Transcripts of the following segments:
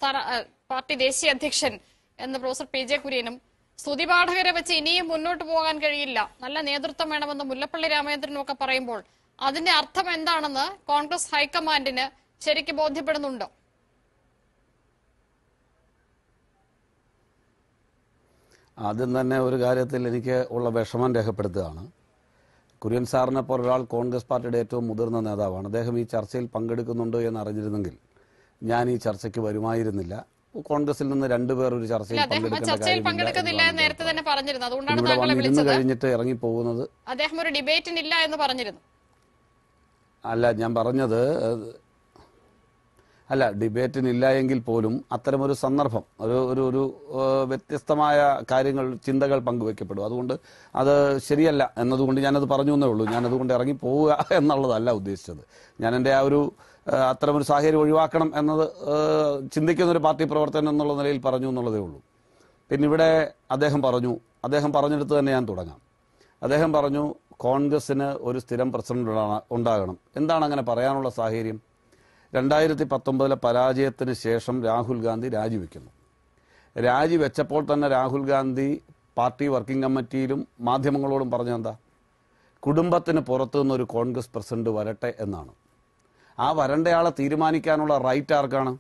സംസ്ഥാന ആ, പാർട്ടി ദേശീയ അധ്യക്ഷൻ എന്ന പ്രൊഫസർ പി ജെ കുര്യനും സ്തുതി പാഠകരെ വെച്ച് ഇനിയും മുന്നോട്ട് പോകാൻ കഴിയില്ല നല്ല നേതൃത്വം വേണമെന്ന് മുല്ലപ്പള്ളി രാമചന്ദ്രനും ഒക്കെ പറയുമ്പോൾ അതിന്റെ അർത്ഥം എന്താണെന്ന് കോൺഗ്രസ് ഹൈക്കമാൻഡിന് ശരിക്കും ബോധ്യപ്പെടുന്നുണ്ടോ ആദ്യം തന്നെ ഒരു കാര്യത്തിൽ എനിക്ക് ഉള്ള വിഷമം രേഖപ്പെടുത്തുകയാണ് കുര്യൻ സാറിനെ പോലെ ഒരാൾ കോൺഗ്രസ് പാർട്ടിയുടെ ഏറ്റവും മുതിർന്ന നേതാവാണ് അദ്ദേഹം ഈ ചർച്ചയിൽ പങ്കെടുക്കുന്നുണ്ട് എന്ന് അറിഞ്ഞിരുന്നെങ്കിൽ ഞാൻ ഈ ചർച്ചയ്ക്ക് വരുമായിരുന്നില്ല കോൺഗ്രസിൽ നിന്ന് രണ്ടുപേർ ഒരു ചർച്ചയിൽ ഇല്ല അദ്ദേഹം ആ പങ്കെടുക്കേണ്ട ചർച്ചയിൽ കാര്യമില്ല പങ്കെടുക്കുന്നില്ല എന്ന് എന്നതാണ് നേരത്തെ തന്നെ പറഞ്ഞിരുന്നു അതുകൊണ്ടാണ് ഇവിടെ താങ്കളെ വന്നിരുന്ന് വിളിച്ചത് കഴിഞ്ഞിട്ട് ഇറങ്ങി പോകുന്നത് അദ്ദേഹം ഒരു ഡിബേറ്റിനില്ല എന്ന് പറഞ്ഞിരുന്നു അല്ല ഞാൻ പറഞ്ഞത് ഏഹ്, അല്ല ഡിബേറ്റിനില്ല എങ്കിൽ പോലും അത്തരമൊരു സന്ദർഭം ഒരു ഒരു ഒരു ഏഹ്, വ്യത്യസ്തമായ കാര്യങ്ങൾ ചിന്തകൾ പങ്കുവെക്കപ്പെടും അതുകൊണ്ട് അത് ശരിയല്ല എന്നതുകൊണ്ട് ഞാനത് പറഞ്ഞു എന്നേ ഉള്ളൂ ഞാനതുകൊണ്ട് ഇറങ്ങി പോവുക എന്നുള്ളതല്ല ഉദ്ദേശിച്ചത് ഞാൻ എൻ്റെ ആ ഒരു ഏഹ്, അത്തരമൊരു സാഹചര്യം ഒഴിവാക്കണം എന്നത് ഏഹ്, ചിന്തിക്കുന്ന ഒരു പാർട്ടി പ്രവർത്തനം എന്നുള്ള നിലയിൽ പറഞ്ഞു എന്നുള്ളതേ ഉള്ളൂ പിന്നെ ഇവിടെ അദ്ദേഹം പറഞ്ഞു അദ്ദേഹം പറഞ്ഞെടുത്ത് തന്നെ ഞാൻ തുടങ്ങാം അദ്ദേഹം പറഞ്ഞു കോൺഗ്രസിന് ഒരു സ്ഥിരം പ്രസിഡന്റ് ഉണ്ടാ- ഉണ്ടാകണം എന്താണ് അങ്ങനെ പറയാനുള്ള സാഹചര്യം രണ്ടായിരത്തി പത്തൊമ്പതിലെ പരാജയത്തിന് ശേഷം രാഹുൽ ഗാന്ധി രാജിവെക്കുന്നു രാജിവെച്ചപ്പോൾ തന്നെ രാഹുൽ ഗാന്ധി പാർട്ടി വർക്കിംഗ് കമ്മിറ്റിയിലും മാധ്യമങ്ങളോടും പറഞ്ഞെന്താ കുടുംബത്തിന് പുറത്തു നിന്നൊരു കോൺഗ്രസ് പ്രസിഡന്റ് വരട്ടെ എന്നാണ് ആ വരണ്ടയാളെ തീരുമാനിക്കാനുള്ള റൈറ്റ് ആർക്കാണ്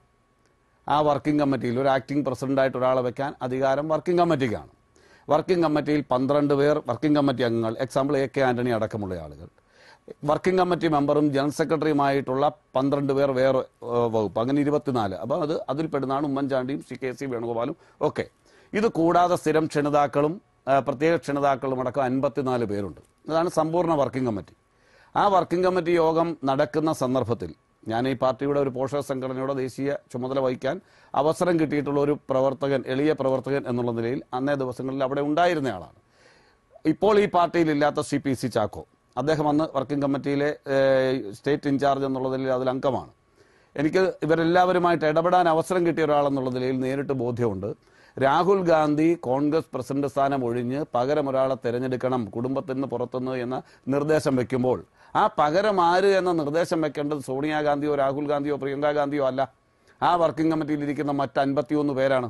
ആ വർക്കിംഗ് കമ്മിറ്റിയിൽ ഒരു ആക്ടിംഗ് പ്രസിഡന്റായിട്ട് ഒരാളെ വെക്കാൻ അധികാരം വർക്കിംഗ് കമ്മിറ്റിക്കാണ് വർക്കിംഗ് കമ്മിറ്റിയിൽ പന്ത്രണ്ട് പേർ വർക്കിംഗ് കമ്മിറ്റി അംഗങ്ങൾ എക്സാമ്പിൾ എ കെ ആന്റണി അടക്കമുള്ള ആളുകൾ വർക്കിംഗ് കമ്മിറ്റി മെമ്പറും ജനറൽ സെക്രട്ടറിയുമായിട്ടുള്ള പന്ത്രണ്ട് പേർ വേറെ ഏഹ്, വകുപ്പ് അങ്ങനെ ഇരുപത്തിനാല് അപ്പോൾ അത് അതിൽ പെടുന്നതാണ് ഉമ്മൻചാണ്ടിയും സി കെ സി വേണുഗോപാലും ഒക്കെ ഇത് കൂടാതെ സ്ഥിരം ക്ഷണിതാക്കളും ആ, പ്രത്യേക ക്ഷണിതാക്കളും അടക്കം അൻപത്തിനാല് പേരുണ്ട് അതാണ് സമ്പൂർണ്ണ വർക്കിംഗ് കമ്മിറ്റി ആ വർക്കിംഗ് കമ്മിറ്റി യോഗം നടക്കുന്ന സന്ദർഭത്തിൽ ഞാൻ ഈ പാർട്ടിയുടെ ഒരു പോഷക സംഘടനയുടെ ദേശീയ ചുമതല വഹിക്കാൻ അവസരം കിട്ടിയിട്ടുള്ള ഒരു പ്രവർത്തകൻ എളിയ പ്രവർത്തകൻ എന്നുള്ള നിലയിൽ അന്നേ ദിവസങ്ങളിൽ അവിടെ ഉണ്ടായിരുന്നയാളാണ് ഇപ്പോൾ ഈ പാർട്ടിയിൽ ഇല്ലാത്ത സി പി സി ചാക്കോ അദ്ദേഹം അന്ന് വർക്കിംഗ് കമ്മിറ്റിയിലെ ഏഹ്, സ്റ്റേറ്റ് ഇൻചാർജ് എന്നുള്ളതിൽ അതിൽ അംഗമാണ് എനിക്ക് ഇവരെല്ലാവരുമായിട്ട് ഇടപെടാൻ അവസരം കിട്ടിയ ഒരാളെന്നുള്ള നിലയിൽ നേരിട്ട് ബോധ്യമുണ്ട് രാഹുൽ ഗാന്ധി കോൺഗ്രസ് പ്രസിഡന്റ് സ്ഥാനം ഒഴിഞ്ഞ് പകരം ഒരാളെ തെരഞ്ഞെടുക്കണം കുടുംബത്തിൽ നിന്ന് പുറത്തുനിന്ന് എന്ന നിർദ്ദേശം വെക്കുമ്പോൾ ആ പകരം ആര് എന്ന നിർദ്ദേശം വെക്കേണ്ടത് സോണിയാഗാന്ധിയോ രാഹുൽ ഗാന്ധിയോ പ്രിയങ്ക ഗാന്ധിയോ അല്ല ആ വർക്കിംഗ് കമ്മിറ്റിയിൽ ഇരിക്കുന്ന മറ്റ് അൻപത്തിയൊന്ന് പേരാണ്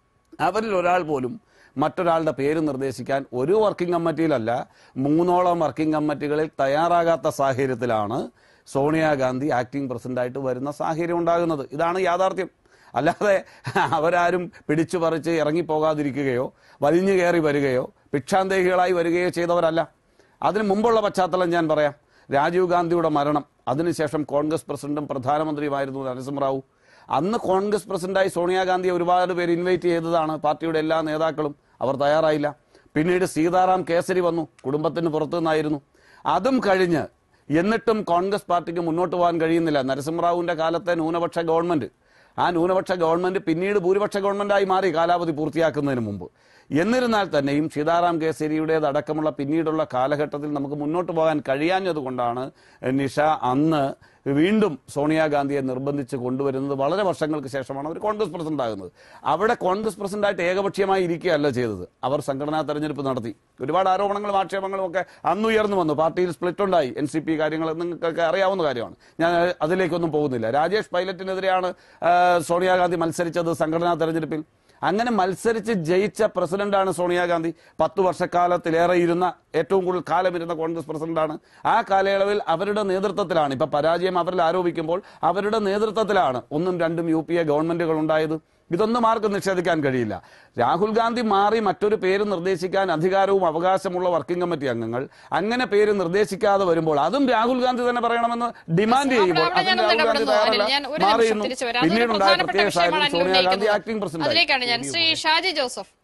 അവരിൽ ഒരാൾ പോലും മറ്റൊരാളുടെ പേര് നിർദ്ദേശിക്കാൻ ഒരു വർക്കിംഗ് കമ്മിറ്റിയിലല്ല മൂന്നോളം വർക്കിംഗ് കമ്മിറ്റികളിൽ തയ്യാറാകാത്ത സാഹചര്യത്തിലാണ് സോണിയാഗാന്ധി ആക്ടിംഗ് പ്രസിഡന്റായിട്ട് വരുന്ന സാഹചര്യം ഉണ്ടാകുന്നത് ഇതാണ് യാഥാർത്ഥ്യം അല്ലാതെ അവരാരും പിടിച്ചു പറിച്ച് ഇറങ്ങിപ്പോകാതിരിക്കുകയോ വലിഞ്ഞു കയറി വരികയോ ഭിക്ഷാന്തേഹികളായി വരികയോ ചെയ്തവരല്ല അതിന് മുമ്പുള്ള പശ്ചാത്തലം ഞാൻ പറയാം രാജീവ് ഗാന്ധിയുടെ മരണം അതിനുശേഷം കോൺഗ്രസ് പ്രസിഡന്റും പ്രധാനമന്ത്രിയുമായിരുന്നു നരസിംഹറാവു അന്ന് കോൺഗ്രസ് പ്രസിഡന്റായി സോണിയാഗാന്ധിയെ ഒരുപാട് പേര് ഇൻവൈറ്റ് ചെയ്തതാണ് പാർട്ടിയുടെ എല്ലാ നേതാക്കളും അവർ തയ്യാറായില്ല പിന്നീട് സീതാറാം കേസരി വന്നു കുടുംബത്തിന് പുറത്തു നിന്നായിരുന്നു അതും കഴിഞ്ഞ് എന്നിട്ടും കോൺഗ്രസ് പാർട്ടിക്ക് മുന്നോട്ട് പോകാൻ കഴിയുന്നില്ല നരസിംഹറാവുവിന്റെ കാലത്തെ ന്യൂനപക്ഷ ഗവൺമെന്റ് ആ ന്യൂനപക്ഷ ഗവൺമെന്റ് പിന്നീട് ഭൂരിപക്ഷ ഗവൺമെന്റായി മാറി കാലാവധി പൂർത്തിയാക്കുന്നതിന് മുമ്പ് എന്നിരുന്നാൽ തന്നെയും സീതാറാം കേസരിയുടേതടക്കമുള്ള പിന്നീടുള്ള കാലഘട്ടത്തിൽ നമുക്ക് മുന്നോട്ട് പോകാൻ കഴിയാഞ്ഞതുകൊണ്ടാണ് നിഷ അന്ന് വീണ്ടും സോണിയാഗാന്ധിയെ നിർബന്ധിച്ച് കൊണ്ടുവരുന്നത് വളരെ വർഷങ്ങൾക്ക് ശേഷമാണ് അവർ കോൺഗ്രസ് പ്രസിഡന്റ് ആകുന്നത് അവിടെ കോൺഗ്രസ് പ്രസിഡന്റായിട്ട് ഏകപക്ഷീയമായി ഇരിക്കുകയല്ല ചെയ്തത് അവർ സംഘടനാ തെരഞ്ഞെടുപ്പ് നടത്തി ഒരുപാട് ആരോപണങ്ങളും ആക്ഷേപങ്ങളും ഒക്കെ അന്ന് ഉയർന്നു വന്നു പാർട്ടിയിൽ സ്പ്ലിറ്റ് ഉണ്ടായി എൻ സി പി കാര്യങ്ങൾ നിങ്ങൾക്കൊക്കെ അറിയാവുന്ന കാര്യമാണ് ഞാൻ അതിലേക്കൊന്നും പോകുന്നില്ല രാജേഷ് പൈലറ്റിനെതിരെയാണ് ആ, സോണിയാഗാന്ധി മത്സരിച്ചത് സംഘടനാ തെരഞ്ഞെടുപ്പിൽ അങ്ങനെ മത്സരിച്ച് ജയിച്ച പ്രസിഡന്റാണ് സോണിയാഗാന്ധി പത്ത് വർഷക്കാലത്തിലേറെ ഇരുന്ന ഏറ്റവും കൂടുതൽ കാലം ഇരുന്ന കോൺഗ്രസ് പ്രസിഡന്റാണ് ആ കാലയളവിൽ അവരുടെ നേതൃത്വത്തിലാണ് ഇപ്പൊ പരാജയം അവരിൽ ആരോപിക്കുമ്പോൾ അവരുടെ നേതൃത്വത്തിലാണ് ഒന്നും രണ്ടും യു പി എ ഗവൺമെന്റുകൾ ഉണ്ടായത് ഇതൊന്നും ആർക്കും നിഷേധിക്കാൻ കഴിയില്ല രാഹുൽ ഗാന്ധി മാറി മറ്റൊരു പേര് നിർദ്ദേശിക്കാൻ അധികാരവും അവകാശമുള്ള വർക്കിംഗ് കമ്മിറ്റി അംഗങ്ങൾ അങ്ങനെ പേര് നിർദ്ദേശിക്കാതെ വരുമ്പോൾ അതും രാഹുൽ ഗാന്ധി തന്നെ പറയണമെന്ന് ഡിമാൻഡ് ചെയ്യുമ്പോൾ അവിടെ ഞാൻ അതിന് രാഹുൽ ഒന്ന് ഗാന്ധി ഇടപെടുന്നു. തയ്യാറല്ല ഞാൻ ഒരു മാറി നിമിഷം നിന്നു തിരിച്ചു വരാം അതൊരു പിന്നീടുണ്ടായ പ്രധാനപ്പെട്ട പ്രത്യേക വിഷയമാണ് സാഹചര്യം അനിൽ സോണിയാഗാന്ധി ഉന്നയിക്കുന്നത്. ആക്ടിംഗ് പ്രസിഡന്റ് അതിലേക്കാണ് ഞാൻ ശ്രീ ഷാജി ജോസഫ്